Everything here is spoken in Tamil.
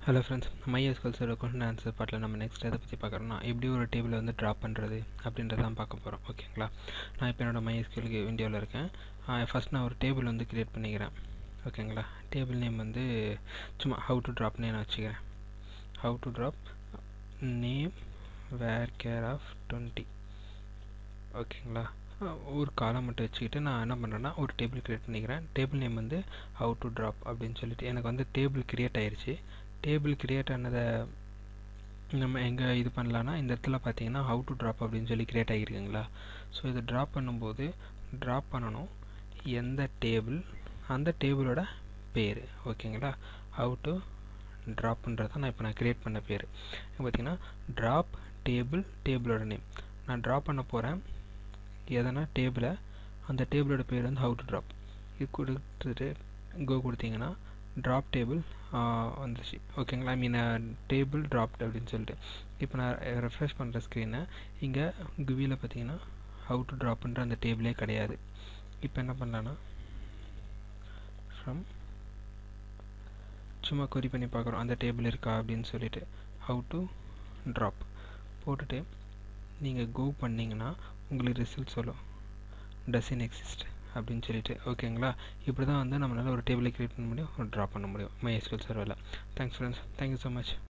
hello friends MySQL server question answer பார்ட்டில் நம்ம நெக்ஸ்ட் எதை பற்றி பார்க்குறோம்னா எப்படி ஒரு டேபிளை வந்து ட்ராப் பண்ணுறது அப்படின்றத தான் பார்க்க போகிறோம் ஓகேங்களா நான் இப்போ என்னோட மைஎஸ்கலுக்கு விண்டியோவில் இருக்கேன் ஃபஸ்ட் நான் ஒரு டேபிள் வந்து க்ரியேட் பண்ணிக்கிறேன் ஓகேங்களா டேபிள் நேம் வந்து சும்மா ஹவு டு ட்ராப்னே நான் வச்சுக்கிறேன் how to drop name where care of twenty ஓகேங்களா ஒரு காலம் மட்டும் வச்சுக்கிட்டு நான் என்ன பண்ணுறேன்னா ஒரு டேபிள் க்ரியேட் பண்ணிக்கிறேன் டேபிள் நேம் வந்து ஹவு டு ட்ராப் அப்படின்னு சொல்லிட்டு எனக்கு வந்து டேபிள் க்ரியேட் ஆயிடுச்சு டேபிள் க்ரியேட் ஆனதை நம்ம எங்கே இது பண்ணலான்னா இந்த இடத்துல பார்த்தீங்கன்னா ஹவு டு ட்ராப் அப்படின்னு சொல்லி க்ரியேட் ஆகிருக்குங்களா ஸோ இதை ட்ராப் பண்ணும்போது ட்ராப் பண்ணணும் எந்த டேபிள் அந்த டேபிளோட பேர் ஓகேங்களா ஹவு டு ட்ராப்ன்றதை நான் இப்போ நான் க்ரியேட் பண்ண பேர் பார்த்தீங்கன்னா ட்ராப் டேபிள் டேபிளோட நேம் நான் ட்ராப் பண்ண போகிறேன் எதனா டேபிளை அந்த டேபிளோட பேர் வந்து ஹவு டு ட்ராப் இது கொடுத்துட்டு கோ கொடுத்தீங்கன்னா ட்ராப் டேபிள் வந்துச்சு ஓகேங்களா ஐ மீன் டேபிள் ட்ராப்ட் அப்படின்னு சொல்லிட்டு இப்போ நான் ரெஃப்ரெஷ் பண்ணுற ஸ்க்ரீனை இங்கே குவியில் பார்த்தீங்கன்னா ஹவு டு ட்ராப்ன்ற அந்த டேபிளே கிடையாது இப்போ என்ன பண்ணலான்னா ஃப்ரம் சும்மா கொரி பண்ணி பார்க்குறோம் அந்த டேபிள் இருக்கா அப்படின்னு சொல்லிட்டு ஹவு டு ட்ராப் போட்டுட்டு நீங்கள் கோ பண்ணிங்கன்னா உங்களுக்கு ரிசல்ட் சொல்லும் டசன் எக்ஸிஸ்ட் அப்படின்னு சொல்லிட்டு ஓகேங்களா இப்படி தான் வந்து நம்மளால் ஒரு டேபிளை க்ரியேட் பண்ண முடியும் ஒரு ட்ரா பண்ண முடியும் மை எஸ்கல் சர்வரில் thanks friends thank you so much